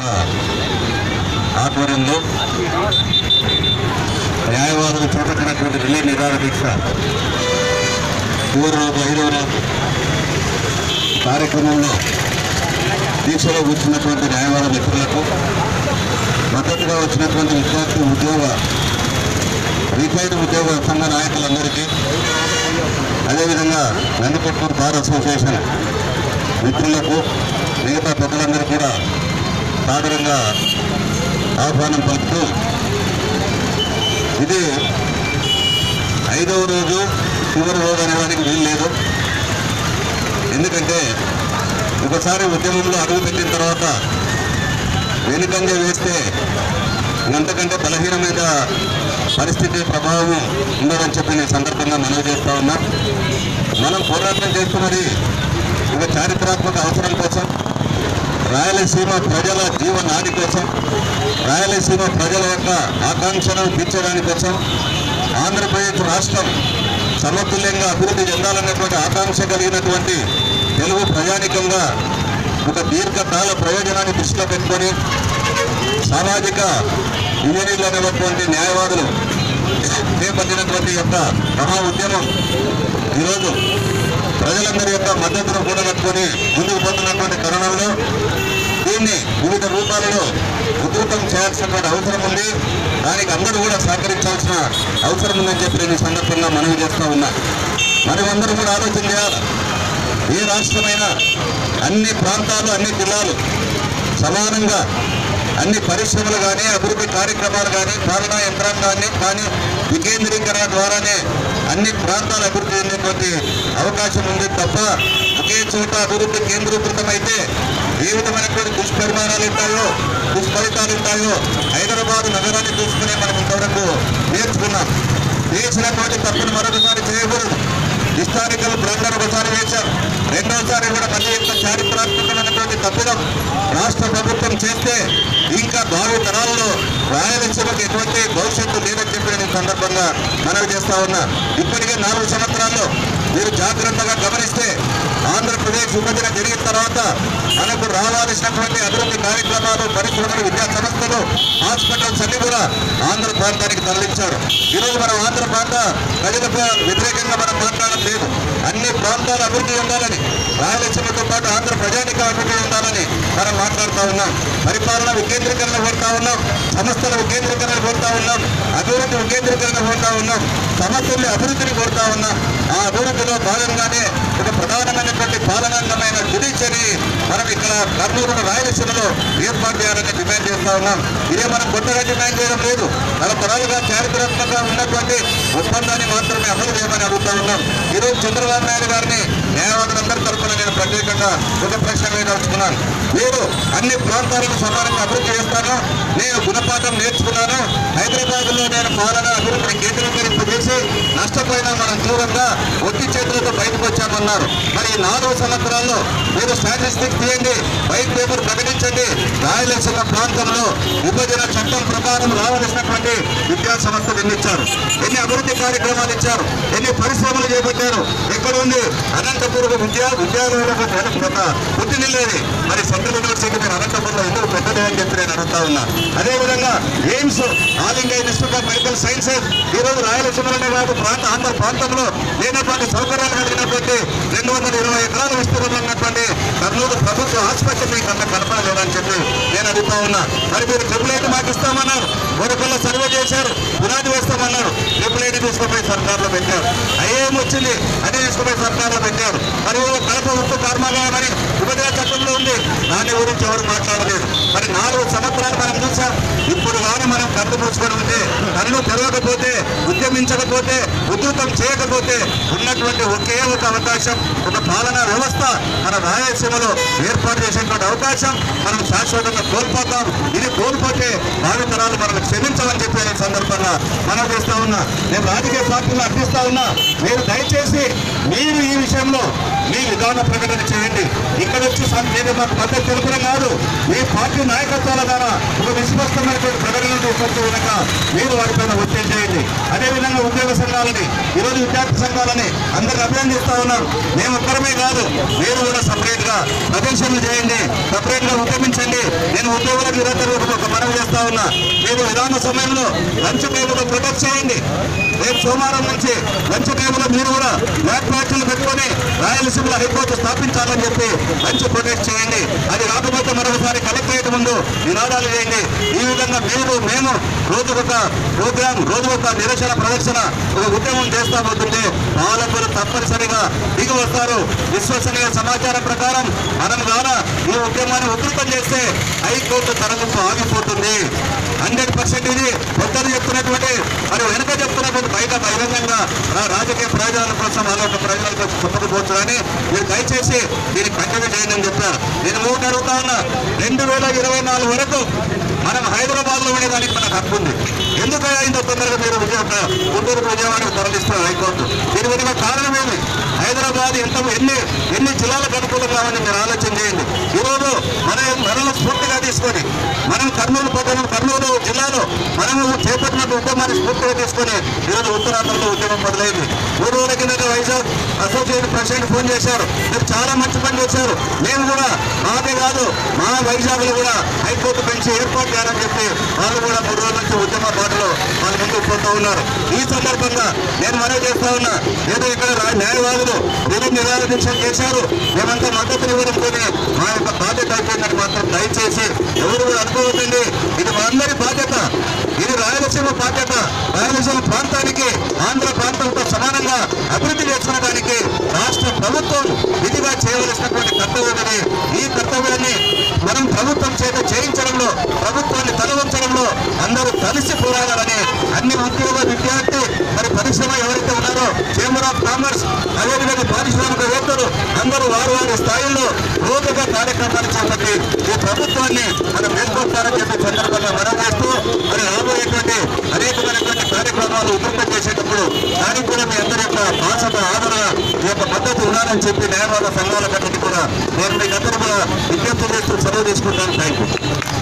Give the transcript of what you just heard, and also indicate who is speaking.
Speaker 1: ఆధ్వర్యంలో న్యాయవాదులు చేపట్టినటువంటి రిలే నిరాహార దీక్ష చివరి రోజు ఐదవ రోజు కార్యక్రమంలో దీక్షలో కూర్చున్నటువంటి న్యాయవాద మిత్రులకు మద్దతుగా వచ్చినటువంటి విద్యార్థి ఉద్యోగ రిటైర్డ్ ఉద్యోగ సంఘ నాయకులందరికీ అదేవిధంగా నందికొట్కూరు బార్ అసోసియేషన్ మిత్రులకు మిగతా పెద్దలందరూ కూడా సాదరంగా ఆహ్వానం పలుకుతూ ఇది ఐదవ రోజు చివరి రోజు అనేదానికి వీలు లేదు ఎందుకంటే ఒకసారి ఉద్యమంలో అడుగుపెట్టిన తర్వాత వెనుకంజ వేస్తే అంతకంటే బలహీనమైన పరిస్థితి ప్రభావం ఉండదని చెప్పి నేను సందర్భంగా మనవి చేస్తా ఉన్నా మనం పోరాటం చేస్తున్నది ఒక చారిత్రాత్మక అవసరం కోసం రాయలసీమ ప్రజల జీవనాడి కోసం రాయలసీమ ప్రజల యొక్క ఆకాంక్షను తీర్చడానికి కోసం ఆంధ్రప్రదేశ్ రాష్ట్రం సమతుల్యంగా అభివృద్ధి చెందాలన్నటువంటి ఆకాంక్ష కలిగినటువంటి తెలుగు ప్రజానికంగా ఒక దీర్ఘకాల ప్రయోజనాన్ని దృష్టిలో పెట్టుకొని సామాజిక ఇంజనీర్లు అనేటువంటి న్యాయవాదులు చేపట్టినటువంటి యొక్క మహా ఉద్యమం ఈరోజు ప్రజలందరి యొక్క మద్దతును కూడగట్టుకొని ముందుకు పోతున్నటువంటి తరుణంలో దీన్ని వివిధ రూపాలలో ఉధృతం చేయాల్సినటువంటి అవసరం ఉంది దానికి అందరూ కూడా సహకరించాల్సిన అవసరం ఉందని చెప్పి నేను ఈ సందర్భంగా మనవి చేస్తూ ఉన్నా మనం అందరూ కూడా ఆలోచన చేయాలి ఏ రాష్ట్రమైనా అన్ని ప్రాంతాలు అన్ని జిల్లాలు సమానంగా అన్ని పరిశ్రమలు కానీ అభివృద్ధి కార్యక్రమాలు కానీ పాలనా యంత్రాంగాన్ని కానీ వికేంద్రీకరణ ద్వారానే అన్ని ప్రాంతాలు అభివృద్ధి చెందేటువంటి అవకాశం ఉంది తప్ప ఒకే చోట అభివృద్ధి కేంద్రీకృతమైతే ఏ విధమైనటువంటి దుష్పరిమాణాలు ఉంటాయో దుష్ఫలితాలు ఉంటాయో హైదరాబాద్ నగరాన్ని చూసుకునే మనం ఇంతవరకు నేర్చుకున్నాం చేసినటువంటి తప్పును మరొకసారి చేయకూడదు హిస్టారికల్ బ్లండర్ ఒకసారి వేశాం రెండోసారి కూడా మళ్ళీ యొక్క చారిత్రాత్మకమైనటువంటి తప్పిదం రాష్ట్ర ప్రభుత్వం చేస్తే ఇంకా భావి తరాల్లో రాయలసీమకు ఎటువంటి భవిష్యత్తు లేదని చెప్పి నేను ఈ సందర్భంగా మనవి చేస్తా ఉన్నా ఇప్పటికే నాలుగు సంవత్సరాల్లో మీరు జాగ్రత్తగా గమనిస్తే ఆంధ్రప్రదేశ్ విభజన జరిగిన తర్వాత మనకు రావాల్సినటువంటి అభివృద్ధి కార్యక్రమాలు పరిశ్రమలు విద్యా సంస్థలు హాస్పిటల్స్ అన్ని కూడా ఆంధ్ర ప్రాంతానికి తరలించారు ఈరోజు మనం ఆంధ్ర ప్రాంత ప్రజలకు వ్యతిరేకంగా మనం మాట్లాడడం లేదు అన్ని ప్రాంతాలు అభివృద్ధి ఉండాలని రాయలసీమతో పాటు ఆంధ్ర ప్రజానిక అభివృద్ధి ఉండాలని మనం మాట్లాడుతూ ఉన్నాం పరిపాలన వికేంద్రీకరణ కోరుతా ఉన్నాం సంస్థల వికేంద్రీకరణ కోరుతా ఉన్నాం అభివృద్ధి వికేంద్రీకరణ కోరుతా ఉన్నాం సమతుల్య అభివృద్ధిని కోరుతా ఉన్నాం ఆ అభివృద్ధిలో భాగంగానే ఒక ప్రధానమైనటువంటి పాలనాంగమైన జుడిషియరీ మనం ఇక్కడ కర్నూలు రాయలసీమలో ఏర్పాటు చేయాలని డిమాండ్ చేస్తా ఉన్నాం ఇదే మనం కొత్తగా డిమాండ్ చేయడం లేదు తరతరాలుగా చారిత్రాత్మకంగా ఉన్నటువంటి ఒప్పందాన్ని మాత్రమే అమలు చేయమని అడుగుతా ఉన్నాం ఈరోజు చంద్రబాబు నాయుడు గారిని న్యాయవాదులందరి తరఫున నేను ప్రత్యేకంగా ఒక ప్రశ్న వేయదలుచుకున్నాను మీరు అన్ని ప్రాంతాలను సమానంగా అభివృద్ధి చేస్తాను నేను గుణపాఠం నేర్చుకున్నాను హైదరాబాద్ లో నేను పాలన అభివృద్ధిని కేంద్రీకరింపజేసి నష్టపోయినా మనం దూరంగా ఒట్టి చేతులతో బయటకు వచ్చామన్నారు మరి ఈ నాలుగు సంవత్సరాల్లో మీరు స్టాటిస్టిక్స్ తీయండి వైట్ పేపర్ ప్రకటించండి రాయలసీమ ప్రాంతంలో విభజన చట్టం ప్రకారం రావాల్సినటువంటి విద్యా సంస్థలు ఎన్ని ఇచ్చారు ఎన్ని అభివృద్ధి కార్యక్రమాలు ఇచ్చారు ఎన్ని పరిశ్రమలు చేపట్టారు ఎక్కడ ఉంది అనంతపురం విద్యా విద్యాలయాలకు ఒక పుట్టి నిల్లేది మరి సెంట్రల్ యూనివర్సిటీ నేను అనంతపురంలో ఎందుకు పెద్దదే అని చెప్పి నేను అడుగుతా ఉన్నా అదేవిధంగా AIIMS All India Institute of Medical Sciences ఈ రోజు రాయలసీమలోనే కాదు ప్రాంత ఆంధ్ర ప్రాంతంలో లేనటువంటి సౌకర్యాలు కలిగినటువంటి రెండు వందల ఇరవై ఎకరాల విస్తీర్ణంలో ఉన్నటువంటి కర్నూలు ప్రభుత్వ ఆసుపత్రి మీకు అంత కనపడలేదని చెప్పి నేను అడుగుతా ఉన్నా మరి మీరు ట్రిపుల్ ఐటీ మాకు ఇస్తామన్నారు కోరికల్లో సర్వే చేశారు పునాది వేస్తామన్నారు ట్రిపుల్ ఐటీ తీసుకుపోయి సర్కార్లో పెట్టారు ఐఏఎం వచ్చింది అది తీసుకుపోయి సర్కార్లో పెట్టారు మరి కడప ఉప్పు కర్మాగారం అని విభజన చట్టంలో ఉంది దాని గురించి ఎవరు మాట్లాడలేదు మరి నాలుగు సంవత్సరాలు మనం చూసాం ఇప్పుడు కానీ మనం కళ్ళు మూసుకొని ఉంటే కళ్ళు తెరవకపోతే ఉద్యమించకపోతే ఉధృతం చేయకపోతే ఉన్నటువంటి ఒకే ఒక అవకాశం ఒక పాలనా వ్యవస్థ మన రాయలసీమలో ఏర్పాటు చేసేటువంటి అవకాశం మనం శాశ్వతంగా కోల్పోతాం ఇది కోల్పోతే భావితరాలు మనం క్షమించమని చెప్పి నేను ఈ సందర్భంగా మనం చేస్తా ఉన్నా నేను రాజకీయ పార్టీలు అర్థిస్తా ఉన్నా మీరు దయచేసి మీరు ఈ విషయంలో మీ విధాన ప్రకటన చేయండి ఇక్కడ వచ్చి సం- నేను మాకు మద్దతు తెలుపడం కాదు మీ పార్టీ నాయకత్వాల ద్వారా ఒక విశ్వస్తమైనటువంటి ప్రకటన తీసుకొచ్చే విధంగా మీరు వారిపైన ఒత్తిడి చేయండి అదేవిధంగా ఉద్యోగ సంఘాలని ఈరోజు విద్యార్థి సంఘాలని అందరిని అభినందిస్తా ఉన్నారు మేము ఒక్కరమే కాదు మీరు కూడా సపరేట్ గా ప్రదర్శనలు చేయండి సపరేట్ గా ఉద్యమించండి నేను ఉద్యోగులకు నిరంతరం ఒక మనవి చేస్తా ఉన్నా మీరు విరామ సమయంలో లంచ్ టైంలో ప్రొటెక్ట్ చేయండి రేపు సోమవారం నుంచి లంచ్ టైంలో మీరు కూడా ల్యాబ్ ఫ్యాక్టరీలు పెట్టుకొని రాయలసీమలో హైకోర్టు స్థాపించాలని చెప్పి లంచ్ ప్రొటెక్ట్ చేయండి అది రాకపోతే మరొకసారి కలెక్టరేట్ ముందు నినాదాలు చేయండి ఈ విధంగా మీరు మేము రోజుకొక ప్రోగ్రాం రోజుకొక నిరసన ప్రదర్శన ఒక ఉద్యమం చేస్తా పోతుంటే పాలకులు తప్పనిసరిగా దిగి వస్తారు విశ్వసనీయ సమాచారం ప్రకారం మనం ద్వారా ఈ ఉద్యమాన్ని ఉధృతం చేస్తే హైకోర్టు తరలింపు ఆగిపోతుంది హండ్రెడ్ పర్సెంట్ ఇది కొత్తది చెప్తున్నటువంటి మరి వెనుక చెప్తున్నటువంటి బయట బహిరంగంగా రా- రాజకీయ ప్రయోజనాల కోసం వాళ్ళ యొక్క ప్రయోజనాల కోసం చెప్పకపోవచ్చు కానీ మీరు దయచేసి దీన్ని కంటిన్యూ చేయండి అని చెప్పారు నేను మూడు అడుగుతా ఉన్నా రెండు వేల ఇరవై నాలుగు వరకు మనం హైదరాబాద్ లో ఉండేదానికి మనకు హక్కు ఉంది ఎందుకు ఇంత తొందరగా మీరు విజయ గుంటూరు విజయవాడకు తరలిస్తారు హైకోర్టు దీని వెనుక కారణం ఏమి హైదరాబాద్ ఎంత ఎన్ని ఎన్ని జిల్లాలకు అనుకూలంగా ఉంది మీరు ఆలోచన చేయండి ఈరోజు మన మనలో స్ఫూర్తిగా తీసుకొని మనం కర్నూలు పట్టణం కర్నూలు జిల్లాలో మనము చేపట్టిన ఉద్యమాన్ని స్ఫూర్తిగా తీసుకొని ఈరోజు ఉత్తరాంధ్రలో ఉద్యమం మొదలైంది మూడు రోజుల కిందట వైజాగ్ అసోసియేషన్ ప్రెసిడెంట్ ఫోన్ చేశారు మీరు చాలా మంచి పని చేశారు మేము కూడా మాదే కాదు మా వైజాగ్ లో కూడా హైకోర్టు బెంచ్ ఏర్పాటు చేయాలని చెప్పి వాళ్ళు కూడా మూడు రోజుల నుంచి ఉద్యమ బాటలో వాళ్ళ ముందుకు పోతూ ఉన్నారు ఈ సందర్భంగా నేను మనవి చేస్తా ఉన్నా ఏదో ఇక్కడ రా- న్యాయవాదులు విధి నిరాదీక్ష చేశారు మేమంతా మద్దతు ఇవ్వడంతోనే మా యొక్క బాధ్యత అయిపోయిందని మాత్రం దయచేసి ఎవరు కూడా అనుకోవద్దండి ఇది మా అందరి బాధ్యత ఇది రాయలసీమ బాధ్యత రాయలసీమ ప్రాంతానికి ఆంధ్ర ప్రాంతంతో సమానంగా అభివృద్ధి చేసుకోవడానికి రాష్ట్ర ప్రభుత్వం విధిగా చేయవలసినటువంటి కర్తవ్యం ఇది ఈ కర్తవ్యాన్ని మనం ప్రభుత్వం చేత చేయించడంలో ప్రభుత్వాన్ని తలవంచడంలో అందరూ కలిసి పోరాడాలని అన్ని ఉద్యోగ విద్యార్థి మరి పరిశ్రమ ఎవరైతే ఉన్నారో చేంబర్ ఆఫ్ కామర్స్ అదేవిధంగా పారిశ్రామికవేత్తలు అందరూ వారి వారి స్థాయిల్లో రోజుగా కార్యక్రమాలు చేపట్టి ఈ ప్రభుత్వాన్ని మనం మేల్కొల్పాలని చెప్పి సందర్భంగా మనం చేస్తూ మరి రాబోయేటువంటి అనేకమైనటువంటి కార్యక్రమాలు ఉధృతం చేసేటప్పుడు దానికి కూడా మీ అందరి యొక్క భాషత ఆదరణ మీ యొక్క మద్దతు ఉండాలని చెప్పి న్యాయవాద సంఘాల కన్నిటి కూడా నేను మీకు అందరూ కూడా విజ్ఞప్తి చేస్తూ సెలవు తీసుకుంటాను థ్యాంక్ యూ